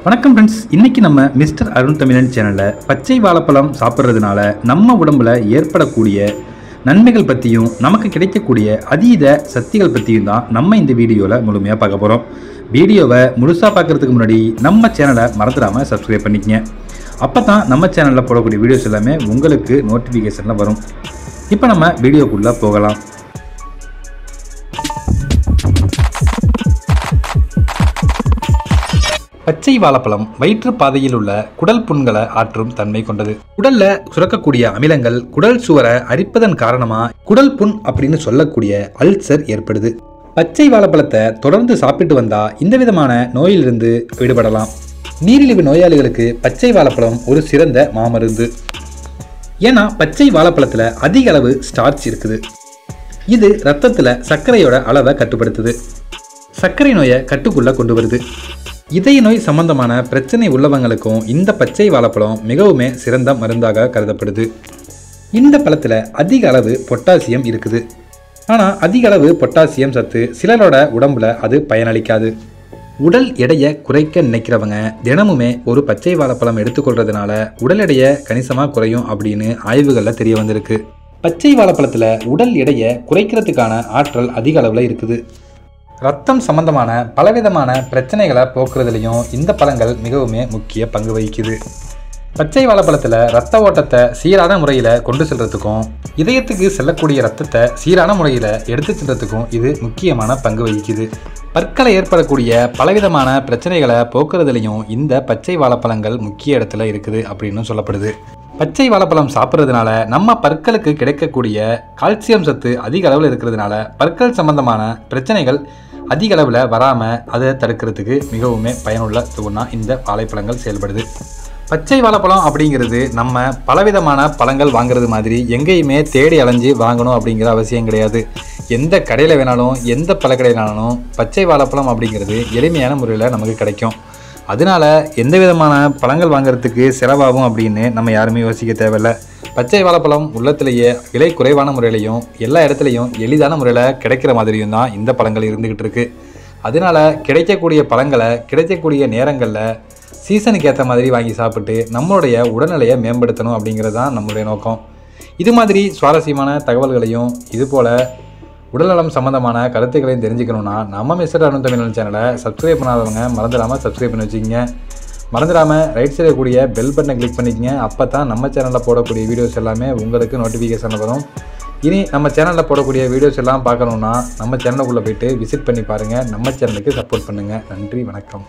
வணக்கம் ஃப்ரெண்ட்ஸ் இன்னைக்கு நம்ம மிஸ்டர் அருண் தமிழன் சேனலில் பச்சை வாழைப்பழம் சாப்பிட்றதுனால நம்ம உடம்புல ஏற்படக்கூடிய நன்மைகள் பற்றியும் நமக்கு கிடைக்கக்கூடிய அதீத சக்திகள் பற்றியும் தான் நம்ம இந்த வீடியோவில் முழுமையாக பார்க்க போகிறோம் வீடியோவை முழுசாக பார்க்குறதுக்கு முன்னாடி நம்ம சேனலை மறந்துடாமல் சப்ஸ்கிரைப் பண்ணிக்கங்க அப்போ தான் நம்ம சேனலில் போடக்கூடிய வீடியோஸ் எல்லாமே உங்களுக்கு நோட்டிஃபிகேஷனில் வரும் இப்போ நம்ம வீடியோக்குள்ளே போகலாம் பச்சை வாழைப்பழம் வயிற்று பாதையில் உள்ள குடல் புண்களை ஆற்றும் தன்மை கொண்டது குடல்ல சுரக்கக்கூடிய அமிலங்கள் குடல் சுவரை அரிப்பதன் காரணமா குடல் புண் அப்படின்னு சொல்லக்கூடிய அல்சர் ஏற்படுது பச்சை வாழைப்பழத்தை தொடர்ந்து சாப்பிட்டு வந்தா இந்த விதமான நோயிலிருந்து விடுபடலாம் நீரிழிவு நோயாளிகளுக்கு பச்சை வாழைப்பழம் ஒரு சிறந்த மாமருந்து ஏன்னா பச்சை வாழைப்பழத்துல அதிக அளவு ஸ்டார்ச் இருக்குது இது ரத்தத்துல சர்க்கரையோட அளவை கட்டுப்படுத்துது சர்க்கரை நோயை கட்டுக்குள்ள கொண்டு வருது இதய நோய் சம்பந்தமான பிரச்சனை உள்ளவங்களுக்கும் இந்த பச்சை வாழைப்பழம் மிகவுமே சிறந்த மருந்தாக கருதப்படுது இந்த பழத்தில் அதிக அளவு பொட்டாசியம் இருக்குது ஆனால் அதிக அளவு பொட்டாசியம் சத்து சிலரோட உடம்புல அது பயனளிக்காது உடல் எடையை குறைக்க நினைக்கிறவங்க தினமுமே ஒரு பச்சை வாழைப்பழம் எடுத்துக்கொள்றதுனால உடல் எடையை கணிசமாக குறையும் அப்படின்னு ஆய்வுகளில் தெரிய வந்திருக்கு பச்சை வாழைப்பழத்தில் உடல் எடையை குறைக்கிறதுக்கான ஆற்றல் அதிக அளவில் இருக்குது ரத்தம் சம்பந்தமான பலவிதமான பிரச்சனைகளை போக்குறதுலையும் இந்த பழங்கள் மிகவுமே முக்கிய பங்கு வகிக்குது பச்சை வாழைப்பழத்தில் ரத்த ஓட்டத்தை சீரான முறையில் கொண்டு செல்றதுக்கும் இதயத்துக்கு செல்லக்கூடிய ரத்தத்தை சீரான முறையில் எடுத்து செல்றதுக்கும் இது முக்கியமான பங்கு வகிக்குது பற்களை ஏற்படக்கூடிய பலவிதமான பிரச்சனைகளை போக்குறதுலையும் இந்த பச்சை வாழைப்பழங்கள் முக்கிய இடத்துல இருக்குது அப்படின்னு சொல்லப்படுது பச்சை வாழைப்பழம் சாப்பிட்றதுனால நம்ம பற்களுக்கு கிடைக்கக்கூடிய கால்சியம் சத்து அதிக அளவில் இருக்கிறதுனால பற்கள் சம்பந்தமான பிரச்சனைகள் அதிக அளவில் வராமல் அதை தடுக்கிறதுக்கு மிகவுமே பயனுள்ள ஒன்றா இந்த வாழைப்பழங்கள் செயல்படுது பச்சை வாழைப்பழம் அப்படிங்கிறது நம்ம பலவிதமான பழங்கள் வாங்குறது மாதிரி எங்கேயுமே தேடி அலைஞ்சு வாங்கணும் அப்படிங்கிற அவசியம் கிடையாது எந்த கடையில் வேணாலும் எந்த பழக்கடையினாலும் பச்சை வாழைப்பழம் அப்படிங்கிறது எளிமையான முறையில் நமக்கு கிடைக்கும் அதனால எந்த விதமான பழங்கள் வாங்குறதுக்கு செலவாகும் அப்படின்னு நம்ம யாருமே யோசிக்க தேவையில்ல பச்சை வாழைப்பழம் உள்ளத்திலேயே விலை குறைவான முறையிலையும் எல்லா இடத்துலையும் எளிதான முறையில் கிடைக்கிற மாதிரியும் தான் இந்த பழங்கள் இருந்துக்கிட்டு இருக்கு அதனால கிடைக்கக்கூடிய பழங்களை கிடைக்கக்கூடிய நேரங்களில் சீசனுக்கு ஏற்ற மாதிரி வாங்கி சாப்பிட்டு நம்மளுடைய உடல்நிலையை மேம்படுத்தணும் அப்படிங்கிறது தான் நம்மளுடைய நோக்கம் இது மாதிரி சுவாரஸ்யமான தகவல்களையும் இது போல் உடல்நலம் சம்மந்தமான கருத்துக்களையும் தெரிஞ்சுக்கணுன்னா நம்ம மிஸ்டர் அருண் தமிழ் சேனலை சப்ஸ்கிரைப் பண்ணாதவங்க மறந்துடாமல் சப்ஸ்கிரைப் பண்ணி வச்சுக்கோங்க மறந்துடாமல் ரைட் சைடில் கூடிய பெல் பட்டனை கிளிக் பண்ணிக்கங்க அப்போ தான் நம்ம சேனலில் போடக்கூடிய வீடியோஸ் எல்லாமே உங்களுக்கு நோட்டிஃபிகேஷன் வரும் இனி நம்ம சேனலில் போடக்கூடிய வீடியோஸ் எல்லாம் பார்க்கணுன்னா நம்ம சேனலுக்குள்ளே போயிட்டு விசிட் பண்ணி பாருங்கள் நம்ம சேனலுக்கு சப்போர்ட் பண்ணுங்கள் நன்றி வணக்கம்